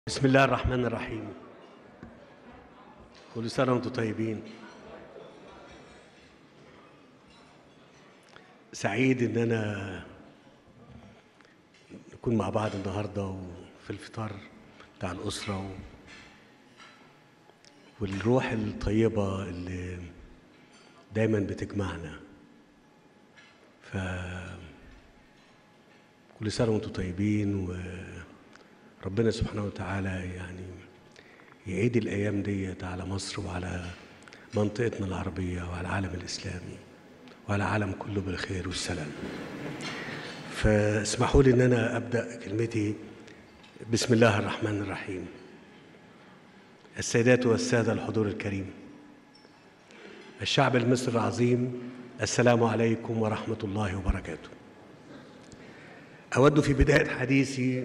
بسم الله الرحمن الرحيم كل سنة وانتم طيبين سعيد ان انا نكون مع بعض النهارده وفي الفطار بتاع الاسره و... والروح الطيبه اللي دايما بتجمعنا ف كل سنه وانتم طيبين وربنا سبحانه وتعالى يعني يعيد الايام ديت على مصر وعلى منطقتنا العربيه وعلى العالم الاسلامي وعلى العالم كله بالخير والسلام فاسمحوا لي ان انا ابدا كلمتي بسم الله الرحمن الرحيم السيدات والساده الحضور الكريم الشعب المصري العظيم السلام عليكم ورحمه الله وبركاته اود في بدايه حديثي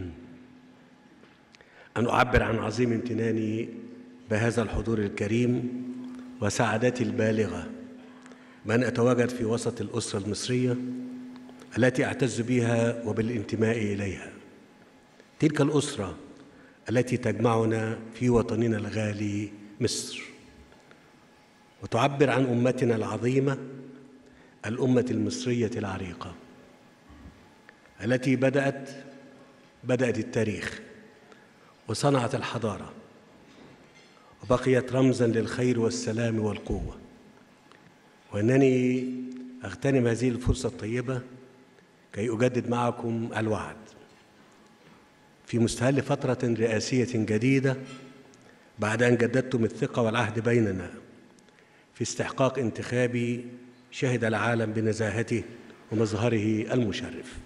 ان اعبر عن عظيم امتناني بهذا الحضور الكريم وسعادتي البالغه بأن أتواجد في وسط الأسرة المصرية التي أعتز بها وبالانتماء إليها تلك الأسرة التي تجمعنا في وطننا الغالي مصر وتعبر عن أمتنا العظيمة الأمة المصرية العريقة التي بدأت بدأت التاريخ وصنعت الحضارة وبقيت رمزا للخير والسلام والقوه وانني اغتنم هذه الفرصه الطيبه كي اجدد معكم الوعد في مستهل فتره رئاسيه جديده بعد ان جددتم الثقه والعهد بيننا في استحقاق انتخابي شهد العالم بنزاهته ومظهره المشرف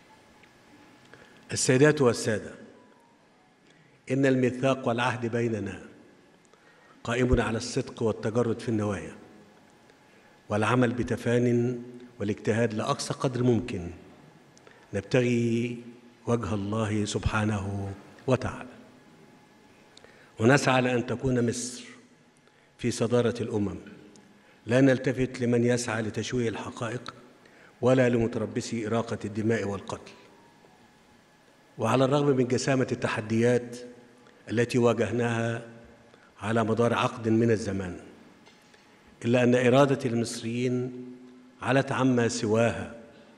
السيدات والساده ان الميثاق والعهد بيننا قائم على الصدق والتجرد في النوايا والعمل بتفان والاجتهاد لاقصى قدر ممكن نبتغي وجه الله سبحانه وتعالى ونسعى لان تكون مصر في صداره الامم لا نلتفت لمن يسعى لتشويه الحقائق ولا لمتربسي اراقه الدماء والقتل وعلى الرغم من جسامه التحديات التي واجهناها على مدار عقد من الزمان إلا أن إرادة المصريين علت عما سواها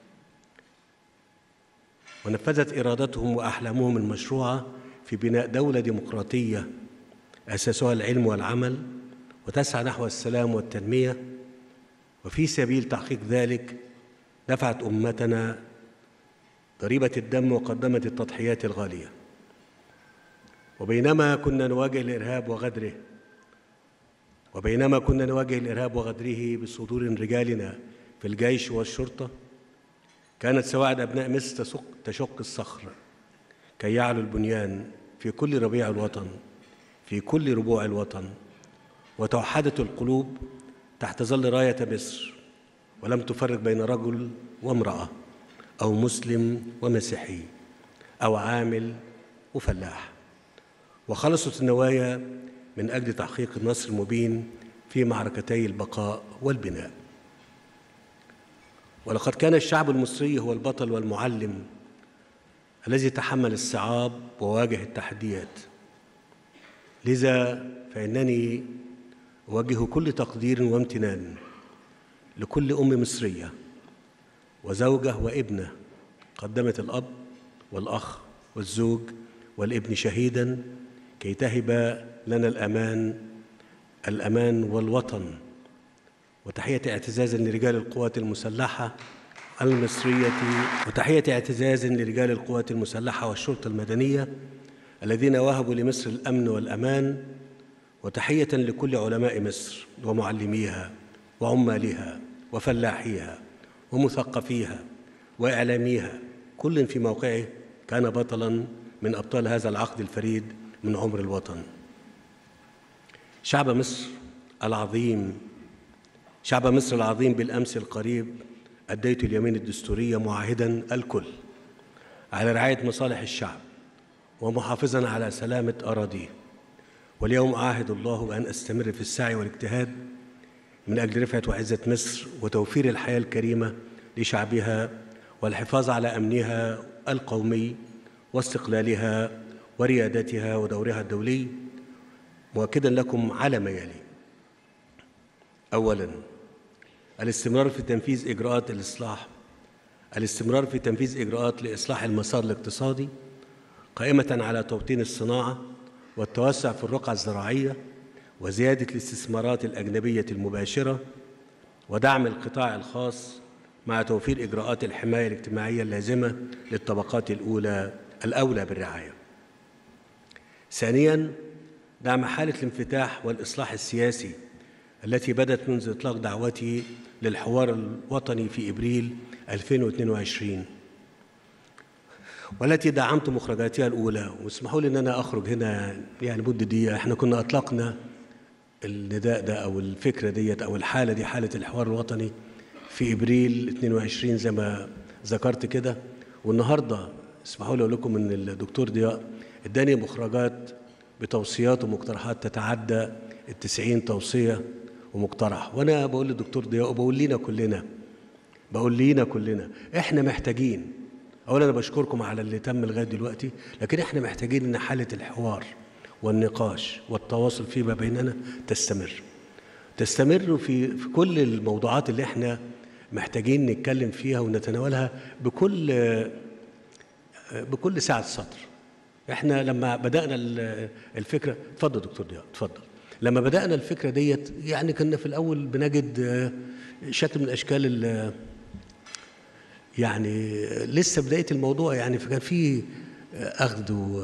ونفذت إرادتهم وأحلامهم المشروعة في بناء دولة ديمقراطية أساسها العلم والعمل وتسعى نحو السلام والتنمية وفي سبيل تحقيق ذلك دفعت أمتنا ضريبة الدم وقدمت التضحيات الغالية وبينما كنا نواجه الإرهاب وغدره وبينما كنا نواجه الارهاب وغدره بصدور رجالنا في الجيش والشرطه كانت سواعد ابناء مصر تشق, تشق الصخر كي يعلو البنيان في كل ربيع الوطن في كل ربوع الوطن وتوحدت القلوب تحت ظل رايه مصر ولم تفرق بين رجل وامراه او مسلم ومسيحي او عامل وفلاح وخلصت النوايا من اجل تحقيق النصر المبين في معركتي البقاء والبناء ولقد كان الشعب المصري هو البطل والمعلم الذي تحمل الصعاب وواجه التحديات لذا فانني اوجه كل تقدير وامتنان لكل ام مصريه وزوجه وابنه قدمت الاب والاخ والزوج والابن شهيدا كي تهب لنا الأمان الأمان والوطن وتحية اعتزاز لرجال القوات المسلحة المصرية وتحية اعتزاز لرجال القوات المسلحة والشرطة المدنية الذين وهبوا لمصر الأمن والأمان وتحية لكل علماء مصر ومعلميها وعمالها وفلاحيها ومثقفيها وإعلاميها كل في موقعه كان بطلا من أبطال هذا العقد الفريد من عمر الوطن شعب مصر العظيم شعب مصر العظيم بالامس القريب اديت اليمين الدستوريه معاهدا الكل على رعايه مصالح الشعب ومحافظا على سلامه اراضيه واليوم اعاهد الله بان استمر في السعي والاجتهاد من اجل رفعه وعزه مصر وتوفير الحياه الكريمه لشعبها والحفاظ على امنها القومي واستقلالها وريادتها ودورها الدولي مؤكدا لكم على ما يلي اولا الاستمرار في تنفيذ اجراءات الاصلاح الاستمرار في تنفيذ اجراءات لاصلاح المسار الاقتصادي قائمه على توطين الصناعه والتوسع في الرقعه الزراعيه وزياده الاستثمارات الاجنبيه المباشره ودعم القطاع الخاص مع توفير اجراءات الحمايه الاجتماعيه اللازمه للطبقات الاولى الاولى بالرعايه. ثانيا دعم حاله الانفتاح والاصلاح السياسي التي بدات منذ اطلاق دعوتي للحوار الوطني في ابريل 2022 والتي دعمت مخرجاتها الاولى واسمحوا لي ان انا اخرج هنا يعني مده دقيقه احنا كنا اطلقنا النداء ده او الفكره ديت او الحاله دي حاله الحوار الوطني في ابريل 22 زي ما ذكرت كده والنهارده اسمحوا لي اقول لكم ان الدكتور ضياء اداني مخرجات بتوصيات ومقترحات تتعدى ال 90 توصيه ومقترح وانا بقول للدكتور ضياء وبقول لنا كلنا بقول لينا كلنا احنا محتاجين اولا انا بشكركم على اللي تم لغايه دلوقتي لكن احنا محتاجين ان حاله الحوار والنقاش والتواصل فيما بيننا تستمر تستمر في في كل الموضوعات اللي احنا محتاجين نتكلم فيها ونتناولها بكل بكل سعه صدر احنا لما بدانا الفكره اتفضل دكتور ضياء اتفضل لما بدانا الفكره ديت يعني كنا في الاول بنجد شكل من اشكال يعني لسه بدايه الموضوع يعني فكان في اخذ و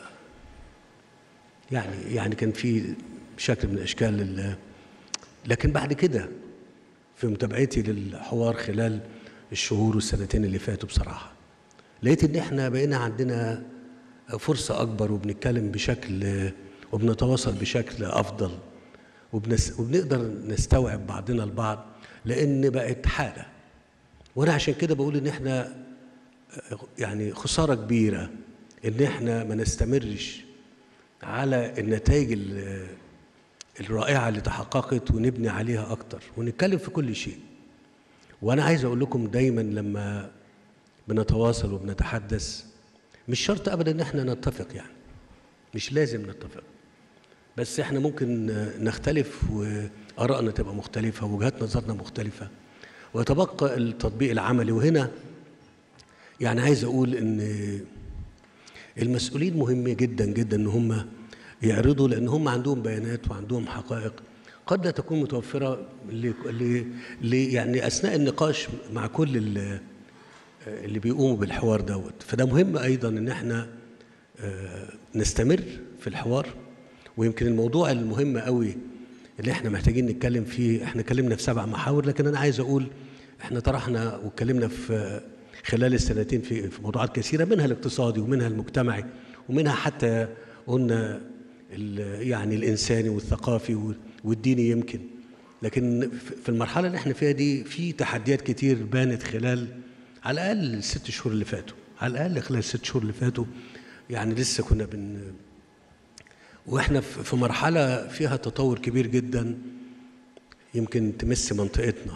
يعني يعني كان في شكل من اشكال لكن بعد كده في متابعتي للحوار خلال الشهور والسنتين اللي فاتوا بصراحه لقيت ان احنا بقينا عندنا فرصه اكبر وبنتكلم بشكل وبنتواصل بشكل افضل وبنس وبنقدر نستوعب بعضنا البعض لان بقت حاله وانا عشان كده بقول ان احنا يعني خساره كبيره ان احنا ما نستمرش على النتائج الرائعه اللي تحققت ونبني عليها اكتر ونتكلم في كل شيء وانا عايز اقول لكم دايما لما بنتواصل وبنتحدث مش شرط ابدا ان احنا نتفق يعني مش لازم نتفق بس احنا ممكن نختلف وارائنا تبقى مختلفه ووجهات نظرنا مختلفه ويتبقى التطبيق العملي وهنا يعني عايز اقول ان المسؤولين مهم جدا جدا ان هم يعرضوا لان هم عندهم بيانات وعندهم حقائق قد لا تكون متوفره ل يعني اثناء النقاش مع كل اللي بيقوموا بالحوار دوت فده مهم ايضا ان احنا نستمر في الحوار ويمكن الموضوع المهم قوي اللي احنا محتاجين نتكلم فيه احنا اتكلمنا في سبع محاور لكن انا عايز اقول احنا طرحنا واتكلمنا في خلال السنتين في في موضوعات كثيره منها الاقتصادي ومنها المجتمعي ومنها حتى قلنا يعني الانساني والثقافي والديني يمكن لكن في المرحله اللي احنا فيها دي في تحديات كتير بانت خلال على الاقل الست شهور اللي فاتوا على الاقل خلال الست شهور اللي فاتوا يعني لسه كنا بن واحنا في مرحله فيها تطور كبير جدا يمكن تمس منطقتنا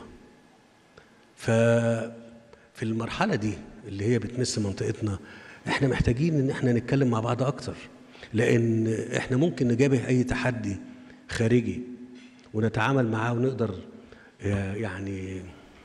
ففي المرحله دي اللي هي بتمس منطقتنا احنا محتاجين ان احنا نتكلم مع بعض اكتر لان احنا ممكن نجابه اي تحدي خارجي ونتعامل معاه ونقدر يعني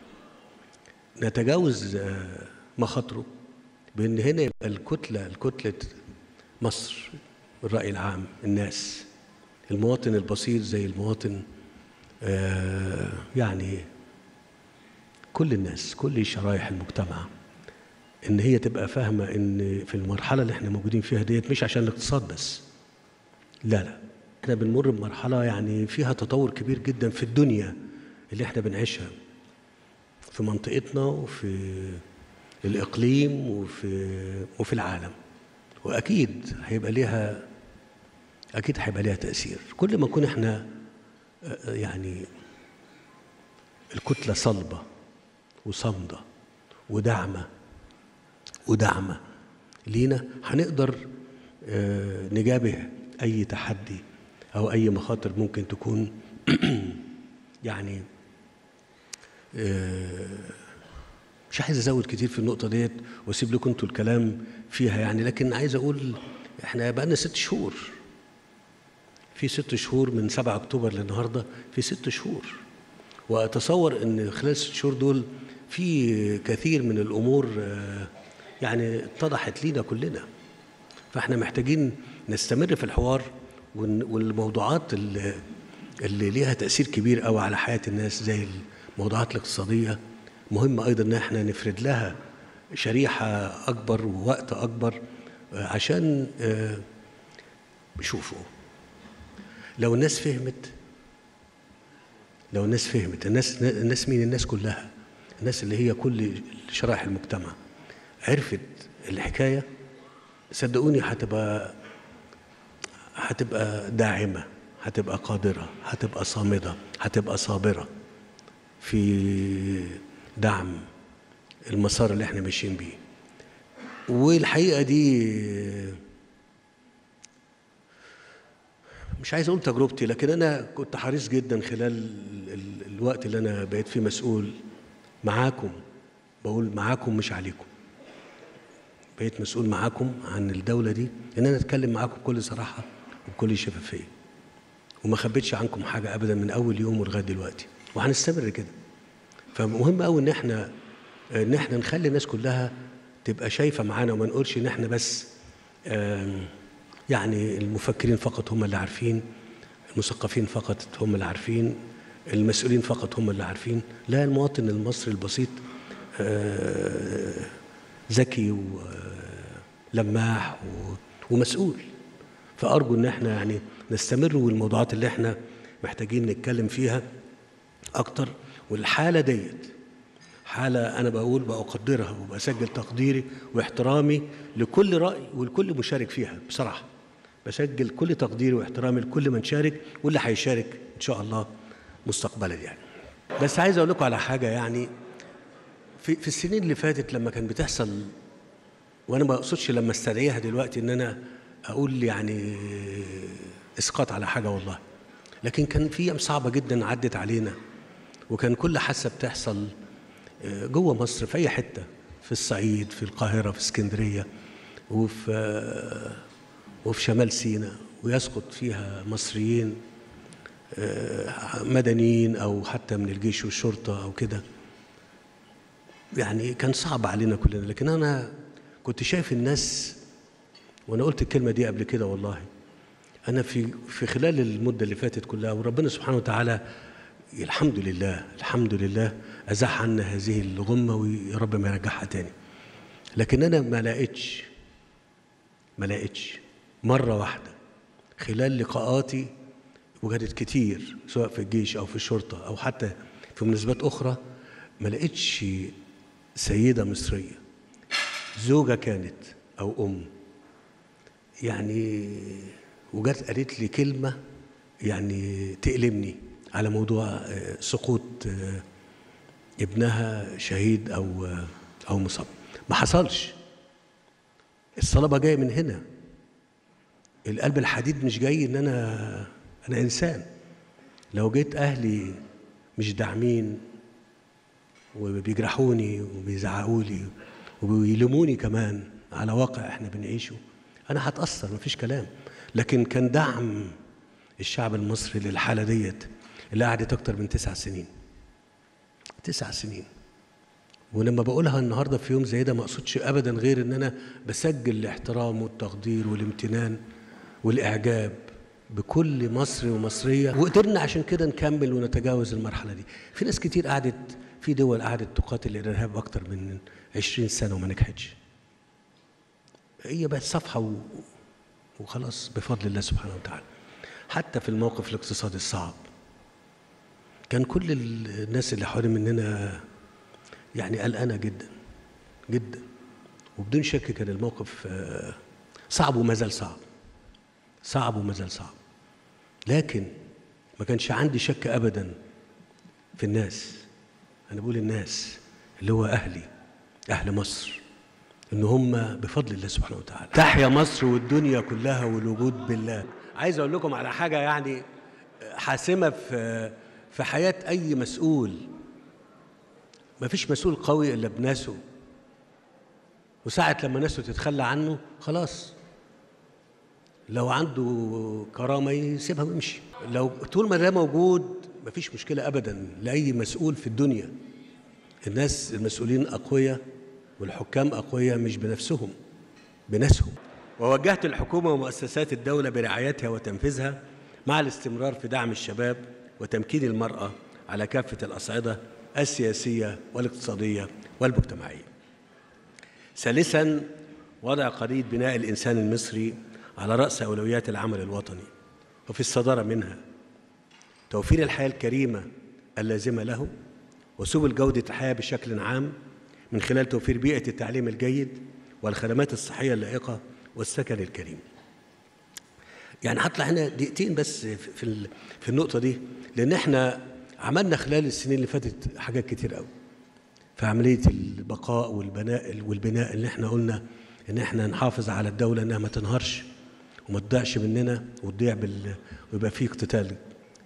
نتجاوز مخاطره بان هنا يبقى الكتله الكتله مصر الراي العام الناس المواطن البسيط زي المواطن آه يعني كل الناس كل شرائح المجتمع ان هي تبقى فاهمه ان في المرحله اللي احنا موجودين فيها ديت مش عشان الاقتصاد بس لا لا احنا بنمر بمرحله يعني فيها تطور كبير جدا في الدنيا اللي احنا بنعيشها في منطقتنا وفي الاقليم وفي وفي العالم واكيد هيبقى ليها اكيد هيبقى ليها تاثير كل ما نكون احنا يعني الكتله صلبه وصامده وداعمه وداعمه لينا هنقدر نجابه اي تحدي او اي مخاطر ممكن تكون يعني مش عايز ازود كتير في النقطه ديت واسيب لكم انتوا الكلام فيها يعني لكن عايز اقول احنا بقالنا ست شهور في ست شهور من 7 اكتوبر للنهارده في ست شهور واتصور ان خلال الست شهور دول في كثير من الامور آه، يعني اتضحت لينا كلنا فاحنا محتاجين نستمر في الحوار ون- والموضوعات اللي, اللي ليها تاثير كبير قوي على حياه الناس زي الموضوعات الاقتصاديه مهم ايضا ان احنا نفرد لها شريحه اكبر ووقت اكبر آه، عشان آه، شوفوا لو الناس فهمت لو الناس فهمت الناس الناس مين الناس كلها الناس اللي هي كل شرائح المجتمع عرفت الحكايه صدقوني هتبقى هتبقى داعمه هتبقى قادره هتبقى صامده هتبقى صابره في دعم المسار اللي احنا ماشيين بيه والحقيقه دي مش عايز اقول تجربتي لكن انا كنت حريص جدا خلال ال- ال- الوقت اللي انا بقيت فيه مسؤول معاكم بقول معاكم مش عليكم بقيت مسؤول معاكم عن الدوله دي ان انا اتكلم معاكم بكل صراحه وبكل شفافيه وما خبيتش عنكم حاجه ابدا من اول يوم ولغايه دلوقتي وهنستمر كده فمهم قوي ان احنا ان احنا نخلي الناس كلها تبقى شايفه معانا وما نقولش ان احنا بس آم، يعني المفكرين فقط هم اللي عارفين المثقفين فقط هم اللي عارفين المسؤولين فقط هم اللي عارفين لا المواطن المصري البسيط آه، ذكي ولماح ومسؤول فأرجو إن احنا يعني نستمر والموضوعات اللي احنا محتاجين نتكلم فيها أكتر والحالة ديت حالة أنا بقول بقدرها وبسجل تقديري واحترامي لكل رأي ولكل مشارك فيها بصراحة بسجل كل تقديري واحترامي لكل من شارك واللي هيشارك إن شاء الله مستقبلا يعني بس عايز أقول لكم على حاجة يعني في في السنين اللي فاتت لما كان بتحصل وانا ما اقصدش لما استدعيها دلوقتي ان انا اقول يعني اسقاط على حاجه والله لكن كان في ايام صعبه جدا عدت علينا وكان كل حادثه بتحصل آه، جوه مصر في اي حته في الصعيد في القاهره في اسكندريه وفي آه، وفي شمال سيناء ويسقط فيها مصريين آه، مدنيين او حتى من الجيش والشرطه او كده يعني كان صعب علينا كلنا لكن انا كنت شايف الناس وانا قلت الكلمه دي قبل كده والله انا في في خلال المده اللي فاتت كلها وربنا سبحانه وتعالى الحمد لله الحمد لله ازاح عنا هذه الغمه ويا رب ما يرجعها تاني لكن انا ما لقيتش ما لقيتش مره واحده خلال لقاءاتي وكانت كتير سواء في الجيش او في الشرطه او حتى في مناسبات اخرى ما لقيتش سيده مصريه زوجه كانت او ام يعني وجت قالت لي كلمه يعني تألمني على موضوع آه، سقوط آه، ابنها شهيد او آه، او مصاب ما حصلش الصلابه جايه من هنا القلب الحديد مش جاي ان انا انا انسان لو جيت اهلي مش داعمين وبيجرحوني وبيزعقوا لي وبيلوموني كمان على واقع احنا بنعيشه انا هتاثر مفيش كلام لكن كان دعم الشعب المصري للحاله ديت اللي قعدت اكتر من تسع سنين تسع سنين ولما بقولها النهارده في يوم زي ده ما اقصدش ابدا غير ان انا بسجل الاحترام والتقدير والامتنان والاعجاب بكل مصري ومصريه وقدرنا عشان كده نكمل ونتجاوز المرحله دي في ناس كتير قعدت في دول قعدت تقاتل الارهاب اكتر من 20 سنه وما نجحتش هي بقت صفحه و... وخلاص بفضل الله سبحانه وتعالى حتى في الموقف الاقتصادي الصعب كان كل الناس اللي حوالين مننا يعني قلقانه جدا جدا وبدون شك كان الموقف آه، صعب وما زال صعب صعب وما زال صعب لكن ما كانش عندي شك ابدا في الناس انا بقول الناس اللي هو اهلي اهل مصر ان هم بفضل الله سبحانه وتعالى تحيا مصر والدنيا كلها والوجود بالله عايز اقول لكم على حاجه يعني حاسمه في في حياه اي مسؤول ما فيش مسؤول قوي الا بناسه وساعة لما ناسه تتخلى عنه خلاص لو عنده كرامه يسيبها ويمشي لو طول ما ده موجود مفيش مشكله ابدا لاي مسؤول في الدنيا الناس المسؤولين اقوياء والحكام اقوياء مش بنفسهم بناسهم ووجهت الحكومه ومؤسسات الدوله برعايتها وتنفيذها مع الاستمرار في دعم الشباب وتمكين المراه على كافه الاصعده السياسيه والاقتصاديه والمجتمعيه ثالثا وضع قضيه بناء الانسان المصري على راس اولويات العمل الوطني وفي الصداره منها توفير الحياه الكريمه اللازمه له وسبل جوده الحياه بشكل عام من خلال توفير بيئه التعليم الجيد والخدمات الصحيه اللائقه والسكن الكريم. يعني هطلع هنا دقيقتين بس في في النقطه دي لان احنا عملنا خلال السنين اللي فاتت حاجات كتير قوي. في عمليه البقاء والبناء والبناء اللي احنا قلنا ان احنا نحافظ على الدوله انها ما تنهارش وما تضيعش مننا وتضيع بال... ويبقى في اقتتال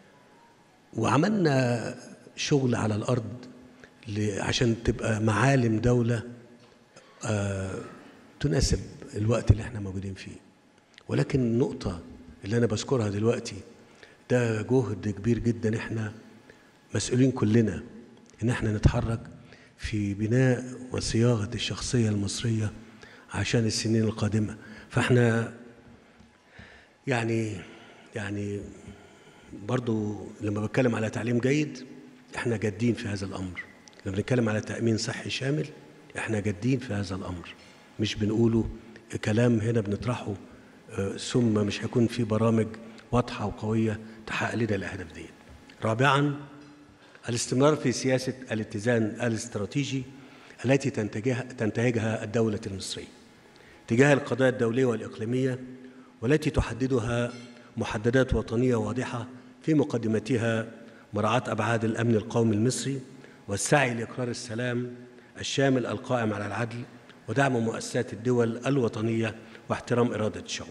وعملنا شغل على الارض ل... عشان تبقى معالم دوله آه تناسب الوقت اللي احنا موجودين فيه ولكن النقطه اللي انا بذكرها دلوقتي ده جهد كبير جدا احنا مسؤولين كلنا ان احنا نتحرك في بناء وصياغه الشخصيه المصريه عشان السنين القادمه فاحنا يعني يعني برضو لما بتكلم على تعليم جيد احنا جادين في هذا الامر لما بنتكلم على تامين صحي شامل احنا جادين في هذا الامر مش بنقوله كلام هنا بنطرحه ثم مش هيكون في برامج واضحه وقويه تحقق لنا الاهداف دي رابعا الاستمرار في سياسه الاتزان الاستراتيجي التي تنتجها تنتهجها الدوله المصريه تجاه القضايا الدوليه والاقليميه والتي تحددها محددات وطنيه واضحه في مقدمتها مراعاه ابعاد الامن القومي المصري والسعي لاقرار السلام الشامل القائم على العدل ودعم مؤسسات الدول الوطنيه واحترام اراده الشعوب.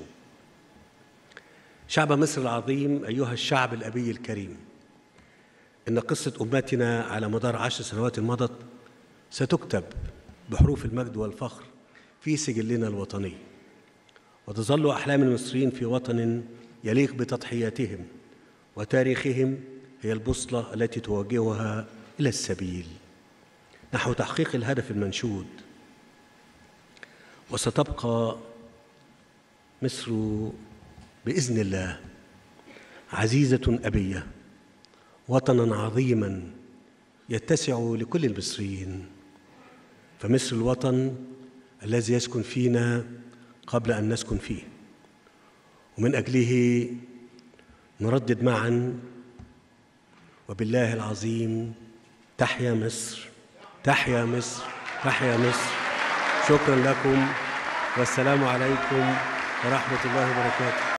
شعب مصر العظيم ايها الشعب الابي الكريم ان قصه امتنا على مدار عشر سنوات مضت ستكتب بحروف المجد والفخر في سجلنا الوطني وتظل احلام المصريين في وطن يليق بتضحياتهم وتاريخهم هي البوصله التي توجهها الى السبيل نحو تحقيق الهدف المنشود وستبقى مصر باذن الله عزيزه ابيه وطنا عظيما يتسع لكل المصريين فمصر الوطن الذي يسكن فينا قبل ان نسكن فيه ومن اجله نردد معا وبالله العظيم تحيا مصر تحيا مصر تحيا مصر شكرا لكم والسلام عليكم ورحمه الله وبركاته